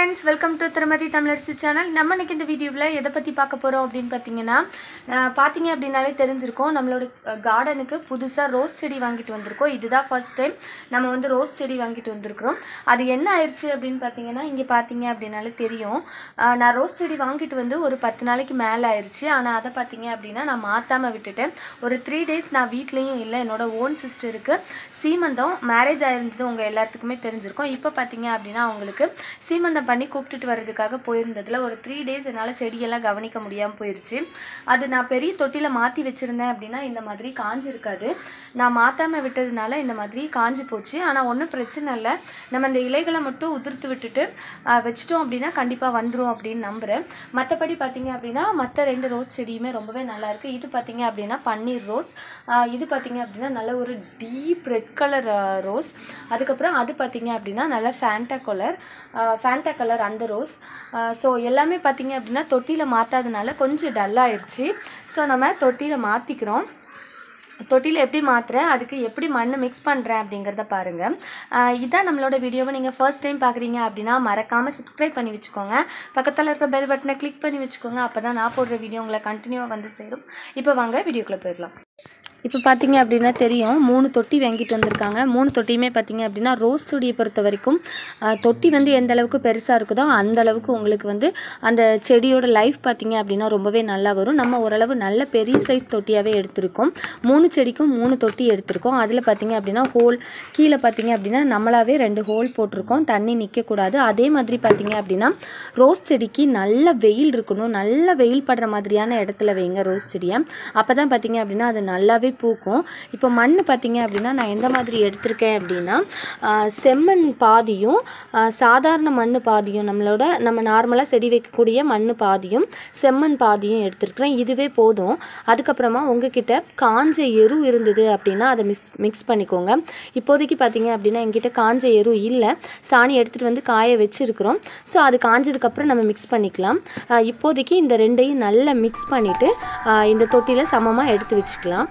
friends welcome to திருமதி Tamilarasi channel நம்ம இன்னைக்கு இந்த வீடியோவில் எதை பற்றி பார்க்க போகிறோம் அப்படின்னு பார்த்தீங்கன்னா அஹ், பார்த்தீங்க அப்படின்னாலே தெரிஞ்சிருக்கோம் நம்மளோட கார்டனுக்கு புதுசாக ரோஸ் செடி வாங்கிட்டு வந்திருக்கோம் இதுதான் ஃபர்ஸ்ட் டைம் நம்ம வந்து ரோஸ் செடி வாங்கிட்டு வந்திருக்கிறோம் அது என்ன ஆயிடுச்சு அப்படின்னு பார்த்தீங்கன்னா இங்கே பார்த்தீங்க அப்படின்னாலே தெரியும் அஹ், நான் ரோஸ் செடி வாங்கிட்டு வந்து ஒரு பத்து நாளைக்கு மேலே ஆயிடுச்சு ஆனால் அதை பார்த்தீங்க அப்படின்னா நான் மாற்றாமல் விட்டுட்டேன் ஒரு த்ரீ டேஸ் நான் வீட்லேயும் இல்லை என்னோட ஓன் சிஸ்டருக்கு சீமந்தம் மேரேஜ் ஆயிருந்தது உங்கள் எல்லாத்துக்குமே தெரிஞ்சிருக்கும் இப்போ பார்த்தீங்க அப்படின்னா அவங்களுக்கு சீமந்தம் பண்ணி கூப்பிட்டுட்டு வர்றதுக்காக போயிருந்ததுல ஒரு த்ரீ டேஸ் என்னால் செடியெல்லாம் கவனிக்க முடியாமல் போயிடுச்சு அது நான் பெரிய தொட்டியில் மாற்றி வச்சுருந்தேன் அப்படின்னா இந்த மாதிரி காஞ்சிருக்காது நான் மாற்றாமல் விட்டதுனால இந்த மாதிரி காஞ்சி போச்சு ஆனால் ஒன்றும் பிரச்சனை இல்லை நம்ம இந்த இலைகளை மட்டும் உதிர்த்து விட்டுட்டு ஆஹ், வச்சிட்டோம் அப்படின்னா கண்டிப்பாக வந்துடும் அப்படின்னு நம்புகிறேன் மற்றபடி பார்த்தீங்க அப்படின்னா மற்ற ரெண்டு ரோஸ் செடியுமே ரொம்பவே நல்லா இருக்கு இது பார்த்தீங்க அப்படின்னா பன்னீர் ரோஸ் ஆஹ், இது பார்த்தீங்க அப்படின்னா நல்ல ஒரு டீப் ரெட் கலர் ரோஸ் அதுக்கப்புறம் அது பார்த்தீங்க அப்படின்னா நல்ல ஃபேண்டா கலர் ஃபேண்டா கலர் அந்த ரோஸ் ஸோ எல்லாமே பார்த்தீங்க அப்படின்னா தொட்டியில் மாற்றாதனால கொஞ்சம் டல்லாயிருச்சு ஸோ நம்ம தொட்டியில் மாற்றிக்கிறோம் தொட்டியில் எப்படி மாற்றுறேன் அதுக்கு எப்படி மண் மிக்ஸ் பண்ணுறேன் அப்படிங்கிறத பாருங்கள் இதான் நம்மளோட வீடியோவை நீங்கள் ஃபர்ஸ்ட் டைம் பார்க்குறீங்க அப்படின்னா மறக்காமல் சப்ஸ்கிரைப் பண்ணி வச்சுக்கோங்க பக்கத்தில் இருக்கிற பெல் பட்டனை கிளிக் பண்ணி வச்சுக்கோங்க அப்போ தான் நான் போடுற வீடியோ உங்களை கண்டினியூவாக வந்து சேரும் இப்போ வாங்க வீடியோக்குள்ளே போயிடலாம் இப்போ பார்த்தீங்க அப்படின்னா தெரியும் மூணு தொட்டி வாங்கிட்டு வந்திருக்காங்க மூணு தொட்டியுமே பார்த்தீங்க அப்படின்னா ரோஸ் செடியை பொறுத்த வரைக்கும் ஆஹ், தொட்டி வந்து எந்த அளவுக்கு பெருசாக இருக்குதோ அந்த அளவுக்கு உங்களுக்கு வந்து அந்த செடியோட லைஃப் பார்த்தீங்க அப்படின்னா ரொம்பவே நல்லா வரும் நம்ம ஓரளவு நல்ல பெரிய சைஸ் தொட்டியாகவே எடுத்திருக்கோம் மூணு செடிக்கும் மூணு தொட்டி எடுத்திருக்கோம் அதில் பார்த்தீங்க அப்படின்னா ஹோல் கீழே பார்த்தீங்க அப்படின்னா நம்மளாவே ரெண்டு ஹோல் போட்டிருக்கோம் தண்ணி நிற்கக்கூடாது அதே மாதிரி பார்த்தீங்க அப்படின்னா ரோஸ் செடிக்கு நல்ல வெயில் இருக்கணும் நல்ல வெயில் படுற மாதிரியான இடத்துல வைங்க ரோஸ் செடியை அப்போ தான் பார்த்தீங்க அப்படின்னா அது நல்லாவே பூக்கும் இப்போ மண் பார்த்தீங்க அப்படின்னா நான் எந்த மாதிரி எடுத்திருக்கேன் அப்படின்னா ஆஹ், செம்மண் பாதியும் ஆஹ், சாதாரண மண் பாதியும் நம்மளோட நம்ம நார்மலாக செடி வைக்கக்கூடிய மண் பாதியும் செம்மண் பாதியும் எடுத்திருக்கிறேன் இதுவே போதும் அதுக்கப்புறமா உங்ககிட்ட காஞ்ச எரு இருந்தது அப்படின்னா அதை மிக்ஸ் மிக்ஸ் பண்ணிக்கோங்க இப்போதைக்கு பார்த்தீங்க அப்படின்னா எங்கிட்ட காஞ்ச எரு இல்லை சாணி எடுத்துகிட்டு வந்து காய வச்சுருக்கிறோம் ஸோ அது காஞ்சதுக்கப்புறம் நம்ம மிக்ஸ் பண்ணிக்கலாம் ஆஹ், இப்போதைக்கு இந்த ரெண்டையும் நல்லா மிக்ஸ் பண்ணிவிட்டு இந்த தொட்டியில் சமமாக எடுத்து வச்சுக்கலாம்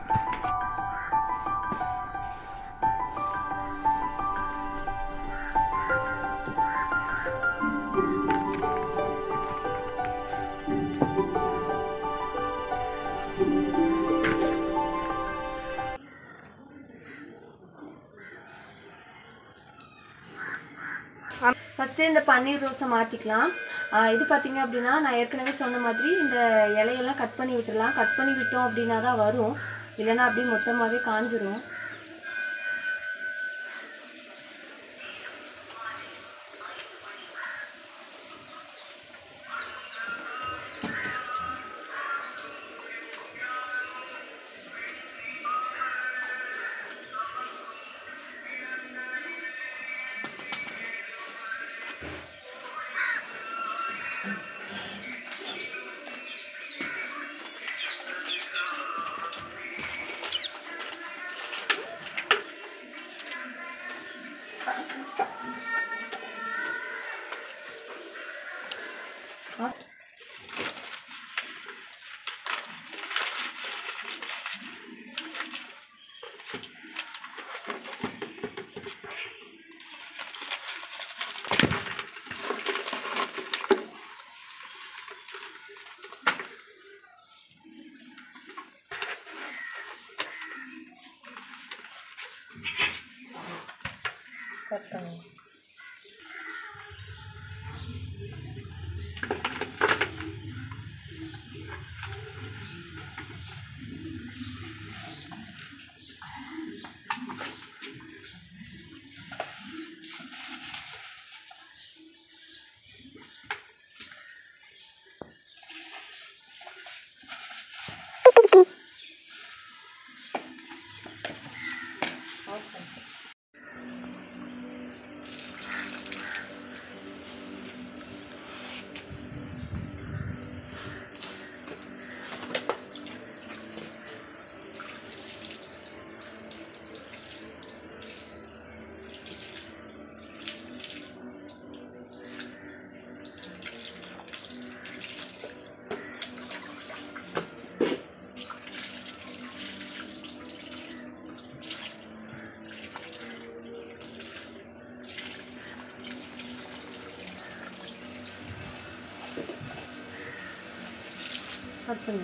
ஃபஸ்ட்டு இந்த பன்னீர் ரோஸை மாற்றிக்கலாம் இது பார்த்தீங்க அப்படின்னா நான் ஏற்கனவே சொன்ன மாதிரி இந்த இலையெல்லாம் கட் பண்ணி விட்டுடலாம் கட் பண்ணி விட்டோம் அப்படின்னா தான் வரும் இல்லைன்னா அப்படியே மொத்தமாகவே காஞ்சிரும் கட் பண்ணுங்க கட் பண்ணு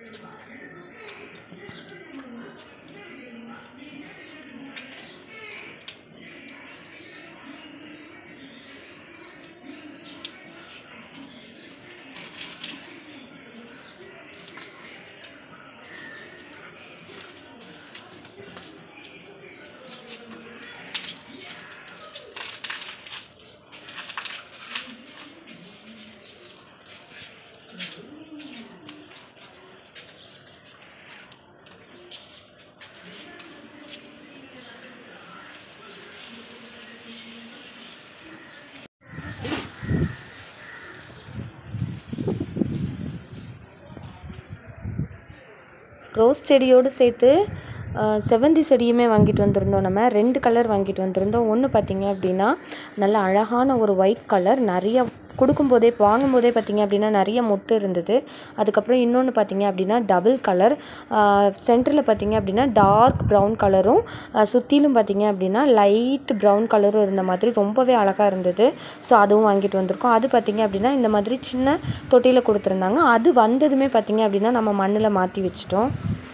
ரோஸ் செடியோடு சேர்த்து அஹ், செவ்வந்தி செடியுமே வாங்கிட்டு வந்திருந்தோம் நம்ம ரெண்டு கலர் வாங்கிட்டு வந்திருந்தோம் ஒன்று பார்த்தீங்க அப்படின்னா நல்ல அழகான ஒரு ஒயிட் கலர் நிறைய கொடுக்கும்போதே வாங்கும்போதே பார்த்தீங்க அப்படின்னா நிறைய மொட்டு இருந்தது அதுக்கப்புறம் இன்னொன்று பார்த்தீங்க அப்படின்னா டபுள் கலர் சென்டரில் பார்த்தீங்க அப்படின்னா டார்க் ப்ரௌன் கலரும் சுற்றிலும் பார்த்தீங்க அப்படின்னா லைட் ப்ரௌன் கலரும் இருந்த மாதிரி ரொம்பவே அழகாக இருந்தது ஸோ அதுவும் வாங்கிட்டு வந்திருக்கோம் அது பார்த்தீங்க அப்படின்னா இந்த மாதிரி சின்ன தொட்டியில் கொடுத்துருந்தாங்க அது வந்ததுமே பார்த்தீங்க அப்படின்னா நம்ம மண்ணில் மாற்றி வச்சிட்டோம்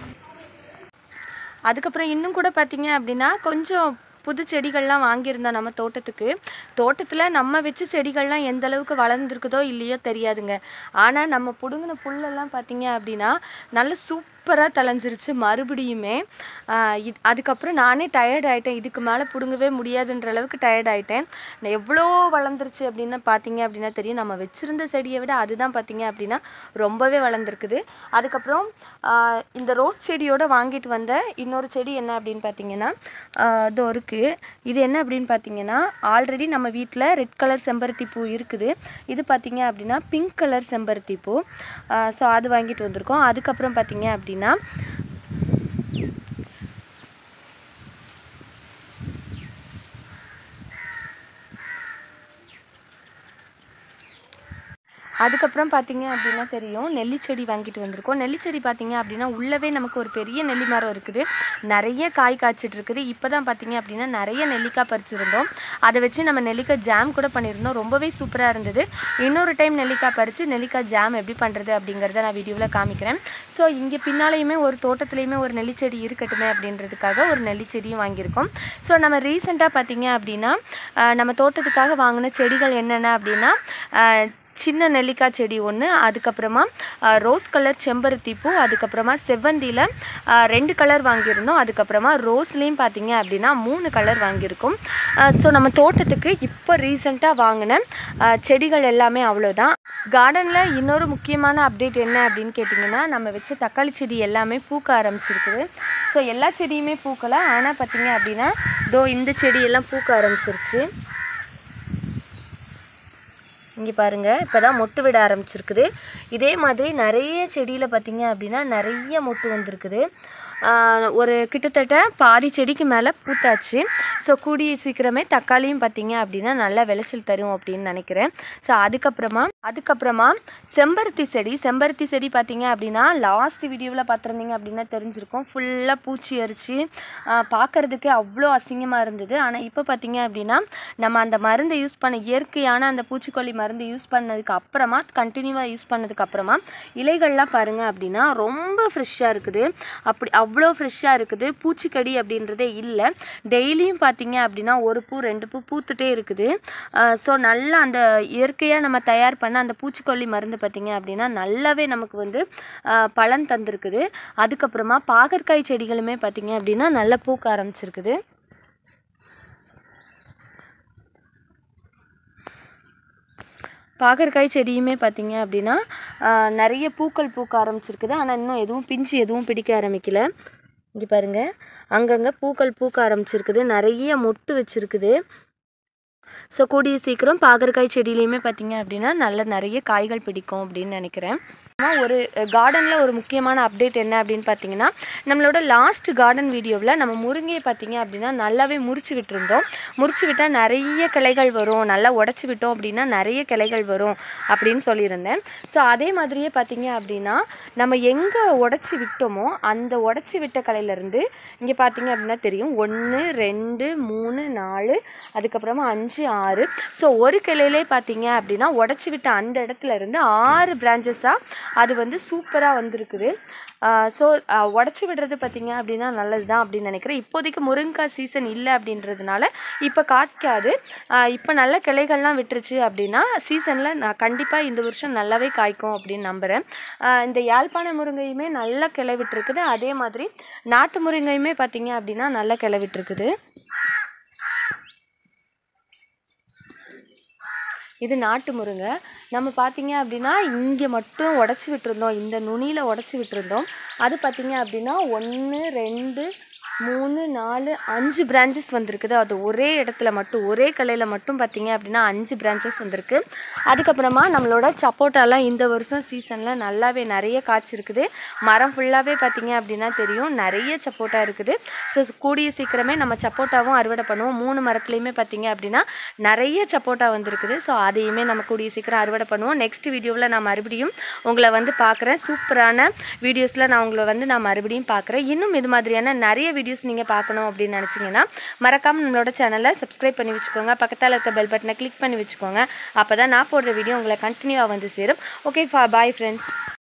அதுக்கப்புறம் இன்னும் கூட பார்த்தீங்க அப்படின்னா கொஞ்சம் புது செடிகள்லாம் வாங்கியிருந்தோம் நம்ம தோட்டத்துக்கு தோட்டத்தில் நம்ம வச்ச செடிகள்லாம் எந்த அளவுக்கு வளர்ந்துருக்குதோ இல்லையோ தெரியாதுங்க ஆனால் நம்ம பிடுங்கின புல்லெல்லாம் பார்த்தீங்க அப்படின்னா நல்ல சூப்பராக தளைஞ்சிருச்சு மறுபடியுமே ஆஹ் இது அதுக்கப்புறம் நானே டயர்ட் ஆகிட்டேன் இதுக்கு மேலே பிடுங்கவே முடியாதுன்ற அளவுக்கு டயர்ட் ஆகிட்டேன் எவ்வளோ வளர்ந்துருச்சு அப்படின்னு பார்த்தீங்க அப்படின்னா தெரியும் நம்ம வச்சுருந்த செடியை விட அதுதான் பார்த்தீங்க அப்படின்னா ரொம்பவே வளர்ந்துருக்குது அதுக்கப்புறம் ஆஹ் இந்த ரோஸ் செடியோட வாங்கிட்டு வந்த இன்னொரு செடி என்ன அப்படின்னு பார்த்தீங்கன்னா ஆஹ் இதோ இருக்குது இது என்ன அப்படின்னு பார்த்தீங்கன்னா ஆல்ரெடி நம்ம வீட்டில் ரெட் கலர் செம்பருத்தி பூ இருக்குது இது பார்த்தீங்க அப்படின்னா பிங்க் கலர் செம்பருத்தி பூ ஸோ அது வாங்கிட்டு வந்திருக்கோம் அதுக்கப்புறம் பார்த்தீங்க அப்படின்னா அதுக்கப்புறம் பார்த்தீங்க அப்படின்னா தெரியும் நெல்லி செடி வாங்கிட்டு வந்திருக்கோம் நெல்லி செடி பார்த்தீங்க அப்படின்னா உள்ளவே நமக்கு ஒரு பெரிய நெல்லி மரம் இருக்குது நிறைய காய் காய்ச்சிட்டு இருக்குது இப்போ தான் பார்த்தீங்க அப்படின்னா நிறைய நெல்லிக்காய் பறிச்சிருந்தோம் அதை வச்சு நம்ம நெல்லிக்காய் ஜாம் கூட பண்ணியிருந்தோம் ரொம்பவே சூப்பராக இருந்தது இன்னொரு டைம் நெல்லிக்காய் பறித்து நெல்லிக்காய் ஜாம் எப்படி பண்ணுறது அப்படிங்கிறத நான் வீடியோவில் காமிக்கிறேன் ஸோ இங்கே பின்னாலேயுமே ஒரு தோட்டத்துலேயுமே ஒரு நெல்லிச்செடி இருக்கட்டுமே அப்படின்றதுக்காக ஒரு நெல்லிச்செடியும் வாங்கியிருக்கோம் ஸோ நம்ம ரீசெண்டாக பார்த்தீங்க அப்படின்னா ஆஹ் நம்ம தோட்டத்துக்காக வாங்கின செடிகள் என்னென்ன அப்படின்னா ஆஹ் சின்ன நெல்லிக்காய் செடி ஒன்று அதுக்கப்புறமா ஆஹ், ரோஸ் கலர் செம்பருத்தி பூ அதுக்கப்புறமா செவ்வந்தியில் ஆஹ், ரெண்டு கலர் வாங்கியிருந்தோம் அதுக்கப்புறமா ரோஸ்லேயும் பார்த்தீங்க அப்படின்னா மூணு கலர் வாங்கியிருக்கோம் ஸோ நம்ம தோட்டத்துக்கு இப்போ ரீசெண்டாக வாங்கின ஆஹ், செடிகள் எல்லாமே அவ்வளோதான் கார்டனில் இன்னொரு முக்கியமான அப்டேட் என்ன அப்படின்னு கேட்டிங்கன்னா நம்ம வச்ச தக்காளி செடி எல்லாமே பூக்க ஆரம்பிச்சிருக்குது ஸோ எல்லா செடியுமே பூக்கலை ஆனால் பார்த்தீங்க அப்படின்னா தோ இந்த செடியெல்லாம் பூக்க ஆரம்பிச்சிருச்சு இங்கே பாருங்கள் இப்போ தான் மொட்டு விட ஆரம்பிச்சிருக்குது இதே மாதிரி நிறைய செடியில் பார்த்தீங்க அப்படின்னா நிறைய மொட்டு வந்திருக்குது ஆஹ் ஒரு கிட்டத்தட்ட பாதி செடிக்கு மேலே பூத்தாச்சு ஸோ கூடிய சீக்கிரமே தக்காளியும் பார்த்தீங்க அப்படின்னா நல்லா விளைச்சல் தரும் அப்படின்னு நினைக்கிறேன் ஸோ அதுக்கப்புறமா அதுக்கப்புறமா செம்பருத்தி செடி செம்பருத்தி செடி பார்த்தீங்க அப்படின்னா லாஸ்ட் வீடியோவில் பார்த்துருந்தீங்க அப்படின்னா தெரிஞ்சிருக்கும் ஃபுல்லாக பூச்சி அரிச்சு பார்க்குறதுக்கே அவ்வளோ அசிங்கமாக இருந்தது ஆனால் இப்போ பார்த்தீங்க அப்படின்னா நம்ம அந்த மருந்தை யூஸ் பண்ண இயற்கையான அந்த பூச்சிக்கொல்லி மருந்து யூஸ் பண்ணதுக்கு அப்புறமா கண்டினியூவாக யூஸ் பண்ணதுக்கு அப்புறமா இலைகள்லாம் பாருங்க அப்படின்னா ரொம்ப ஃப்ரெஷ்ஷாக இருக்குது அப்படி அவ்வளோ ஃப்ரெஷ்ஷாக இருக்குது பூச்சிக்கடி அப்படின்றதே இல்லை டெய்லியும் பார்த்தீங்க அப்படின்னா ஒரு பூ ரெண்டு பூ பூத்துட்டே இருக்குது ஸோ நல்லா அந்த இயற்கையாக நம்ம தயார் பண்ண அந்த பூச்சிக்கொல்லி மருந்து பார்த்தீங்க அப்படின்னா நல்லாவே நமக்கு வந்து ஆஹ், பலன் தந்திருக்குது அதுக்கப்புறமா பாகற்காய் செடிகளுமே பார்த்தீங்க அப்படின்னா நல்லா பூக்க ஆரம்பிச்சிருக்குது பாகற்காய் செடியுமே பார்த்தீங்க அப்படின்னா ஆஹ், நிறைய பூக்கள் பூக்க ஆரம்பிச்சிருக்குது ஆனால் இன்னும் எதுவும் பிஞ்சு எதுவும் பிடிக்க ஆரம்பிக்கல இங்கே பாருங்க அங்கங்கே பூக்கள் பூக்க ஆரம்பிச்சிருக்குது நிறைய மொட்டு வச்சிருக்குது ஸோ கூடிய சீக்கிரம் பாகற்காய் செடியிலையுமே பார்த்தீங்க அப்படின்னா நல்ல நிறைய காய்கள் பிடிக்கும் அப்படின்னு நினைக்கிறேன் ஆனா, ஒரு கார்டனில் ஒரு முக்கியமான அப்டேட் என்ன அப்படின்னு பார்த்தீங்கன்னா நம்மளோட லாஸ்ட் கார்டன் வீடியோவில் நம்ம முருங்கையை பார்த்தீங்க அப்படின்னா நல்லாவே முறிச்சு விட்டுருந்தோம் முறிச்சு விட்டால் நிறைய கிளைகள் வரும் நல்லா உடச்சி விட்டோம் அப்படின்னா நிறைய கிளைகள் வரும் அப்படின்னு சொல்லியிருந்தேன் ஸோ அதே மாதிரியே பார்த்தீங்க அப்படின்னா நம்ம எங்கே உடச்சி விட்டோமோ அந்த உடச்சி விட்ட கிளையிலேருந்து இங்கே பார்த்தீங்க அப்படின்னா தெரியும் ஒன்று ரெண்டு மூணு நாலு அதுக்கப்புறமா அஞ்சு ஆறு ஸோ ஒரு கிளையிலே பார்த்தீங்க அப்படின்னா உடச்சி விட்ட அந்த இடத்துல இருந்து ஆறு பிரான்ச்சஸாக அது வந்து சூப்பராக வந்திருக்குது ஸோ உடச்சி விடுறது பார்த்திங்க அப்படின்னா நல்லது தான் அப்படின்னு நினைக்கிறேன் இப்போதைக்கு முருங்கைக்காய் சீசன் இல்லை அப்படின்றதுனால இப்போ காய்க்காது இப்போ நல்ல கிளைகள்லாம் விட்டுருச்சு அப்படின்னா சீசனில் நான் கண்டிப்பாக இந்த வருஷம் நல்லாவே காய்க்கும் அப்படின்னு நம்புகிறேன் இந்த யாழ்ப்பாண முருங்கையுமே நல்ல கிளை விட்டுருக்குது அதே மாதிரி நாட்டு முருங்கையுமே பார்த்திங்க அப்படின்னா நல்ல கிளை விட்டுருக்குது இது நாட்டு முருங்கை நம்ம பார்த்தீங்க அப்படின்னா இங்கே மட்டும் உடச்சி விட்டுருந்தோம் இந்த நுனியில் உடச்சி விட்டுருந்தோம் அது பார்த்தீங்க அப்படின்னா ஒன்று ரெண்டு மூணு நாலு அஞ்சு பிரான்ச்சஸ் வந்திருக்குது அது ஒரே இடத்துல மட்டும் ஒரே கலையில் மட்டும் பார்த்தீங்க அப்படின்னா அஞ்சு பிரான்ச்சஸ் வந்திருக்கு அதுக்கப்புறமா நம்மளோட சப்போட்டாலாம் இந்த வருஷம் சீசனில் நல்லாவே நிறைய காய்ச்சிருக்குது மரம் ஃபுல்லாகவே பார்த்தீங்க அப்படின்னா தெரியும் நிறைய சப்போட்டா இருக்குது ஸோ கூடிய சீக்கிரமே நம்ம சப்போட்டாவும் அறுவடை பண்ணுவோம் மூணு மரத்துலேயுமே பார்த்தீங்க அப்படின்னா நிறைய சப்போட்டா வந்திருக்குது ஸோ அதையுமே நம்ம கூடிய சீக்கிரம் அறுவடை பண்ணுவோம் நெக்ஸ்ட் வீடியோவில் நான் மறுபடியும் உங்களை வந்து பார்க்குறேன் சூப்பரான வீடியோஸில் நான் உங்களை வந்து நான் மறுபடியும் பார்க்குறேன் இன்னும் இது மாதிரியான நிறைய வீடியோஸ் நீங்கள் பார்க்கணும் அப்படின்னு நினச்சிங்கன்னா மறக்காமல் நம்மளோட சேனலை சப்ஸ்கிரைப் பண்ணி வச்சுக்கோங்க பக்கத்தில் இருக்க பெல் பட்டனை கிளிக் பண்ணி வச்சுக்கோங்க அப்போ தான் நான் போடுற வீடியோ உங்களை கண்டினியூவாக வந்து சேரும் ஓகே பாய் ஃப்ரெண்ட்ஸ்